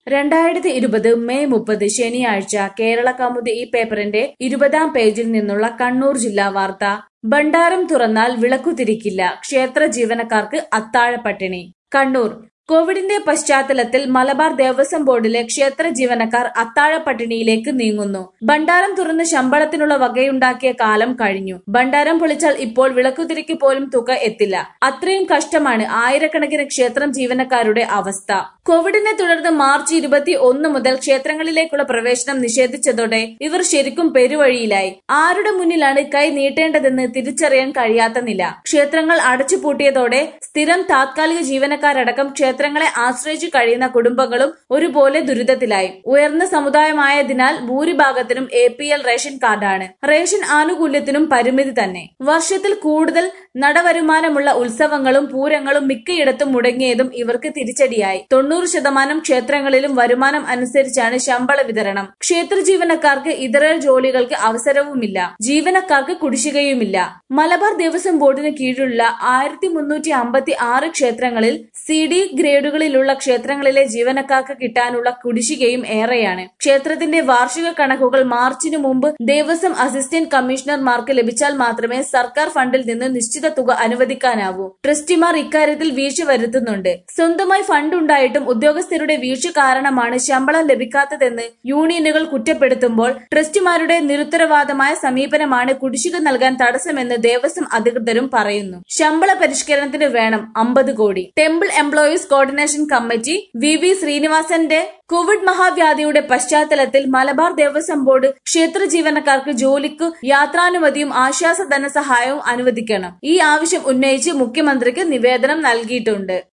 രണ്ടായിരത്തി ഇരുപത് മെയ് മുപ്പത് ശനിയാഴ്ച കേരള കൗമുദി ഈ പേപ്പറിന്റെ ഇരുപതാം പേജിൽ നിന്നുള്ള കണ്ണൂർ ജില്ലാ വാർത്ത ഭണ്ഡാരം തുറന്നാൽ വിളക്കുതിരിക്കില്ല ക്ഷേത്ര ജീവനക്കാർക്ക് അത്താഴപ്പട്ടിണി കണ്ണൂർ കോവിഡിന്റെ പശ്ചാത്തലത്തിൽ മലബാർ ദേവസ്വം ബോർഡിലെ ക്ഷേത്ര ജീവനക്കാർ അത്താഴപ്പട്ടിണിയിലേക്ക് നീങ്ങുന്നു ഭണ്ഡാരം തുറന്ന് ശമ്പളത്തിനുള്ള വകയുണ്ടാക്കിയ കാലം കഴിഞ്ഞു ഭണ്ഡാരം പൊളിച്ചാൽ ഇപ്പോൾ വിളക്കുതിരിക്ക് പോലും തുക എത്തില്ല അത്രയും കഷ്ടമാണ് ആയിരക്കണക്കിന് ക്ഷേത്രം ജീവനക്കാരുടെ അവസ്ഥ കോവിഡിനെ തുടർന്ന് മാർച്ച് ഇരുപത്തി ഒന്ന് മുതൽ ക്ഷേത്രങ്ങളിലേക്കുള്ള പ്രവേശനം നിഷേധിച്ചതോടെ ഇവർ ശരിക്കും പെരുവഴിയിലായി ആരുടെ മുന്നിലാണ് കൈ നീട്ടേണ്ടതെന്ന് തിരിച്ചറിയാൻ കഴിയാത്ത നില ക്ഷേത്രങ്ങൾ അടച്ചുപൂട്ടിയതോടെ സ്ഥിരം താത്കാലിക ജീവനക്കാരടക്കം ക്ഷേത്രങ്ങളെ ആശ്രയിച്ചു കഴിയുന്ന കുടുംബങ്ങളും ഒരുപോലെ ദുരിതത്തിലായി ഉയർന്ന സമുദായമായതിനാൽ ഭൂരിഭാഗത്തിനും എ പി എൽ റേഷൻ കാർഡാണ് റേഷൻ ആനുകൂല്യത്തിനും പരിമിതി തന്നെ വർഷത്തിൽ കൂടുതൽ നടവരുമാനമുള്ള ഉത്സവങ്ങളും പൂരങ്ങളും മിക്കയിടത്തും മുടങ്ങിയതും ഇവർക്ക് തിരിച്ചടിയായി തൊണ്ണൂറ് ശതമാനം ക്ഷേത്രങ്ങളിലും വരുമാനം അനുസരിച്ചാണ് ശമ്പള വിതരണം ക്ഷേത്ര ജീവനക്കാർക്ക് ഇതര ജോലികൾക്ക് അവസരവുമില്ല ജീവനക്കാർക്ക് കുടിശ്ശികയുമില്ല മലബാർ ദേവസ്വം ബോർഡിന് കീഴിലുള്ള ആയിരത്തി മുന്നൂറ്റി അമ്പത്തി ആറ് ക്ഷേത്രങ്ങളിൽ സി ഡി ഗ്രേഡുകളിലുള്ള ക്ഷേത്രങ്ങളിലെ ജീവനക്കാർക്ക് കിട്ടാനുള്ള കുടിശ്ശികയും ഏറെയാണ് ക്ഷേത്രത്തിന്റെ വാർഷിക കണക്കുകൾ മാർച്ചിനു മുമ്പ് ദേവസ്വം അസിസ്റ്റന്റ് കമ്മീഷണർമാർക്ക് ലഭിച്ചാൽ മാത്രമേ സർക്കാർ ഫണ്ടിൽ നിന്ന് നിശ്ചിത തുക അനുവദിക്കാനാവൂ ട്രസ്റ്റിമാർ ഇക്കാര്യത്തിൽ വീഴ്ച വരുത്തുന്നുണ്ട് സ്വന്തമായി ഫണ്ട് ഉണ്ടായിട്ടും ഉദ്യോഗസ്ഥരുടെ വീഴ്ച കാരണമാണ് ശമ്പളം ലഭിക്കാത്തതെന്ന് യൂണിയനുകൾ കുറ്റപ്പെടുത്തുമ്പോൾ ട്രസ്റ്റിമാരുടെ നിരുത്തരവാദമായ സമീപനമാണ് കുടിശ്ശിക നൽകാൻ തടസ്സമെന്ന് ദേവസ്വം അധികൃതരും പറയുന്നു ശമ്പള പരിഷ്കരണത്തിന് വേണം അമ്പത് കോടി temple employees coordination committee V V ശ്രീനിവാസന്റെ കോവിഡ് മഹാവ്യാധിയുടെ പശ്ചാത്തലത്തിൽ മലബാർ ദേവസ്വം ബോർഡ് ക്ഷേത്ര ജീവനക്കാർക്ക് ജോലിക്ക് യാത്രാനുമതിയും ആശ്വാസ ധനസഹായവും അനുവദിക്കണം ഈ ആവശ്യം ഉന്നയിച്ച് മുഖ്യമന്ത്രിക്ക് നിവേദനം നൽകിയിട്ടുണ്ട്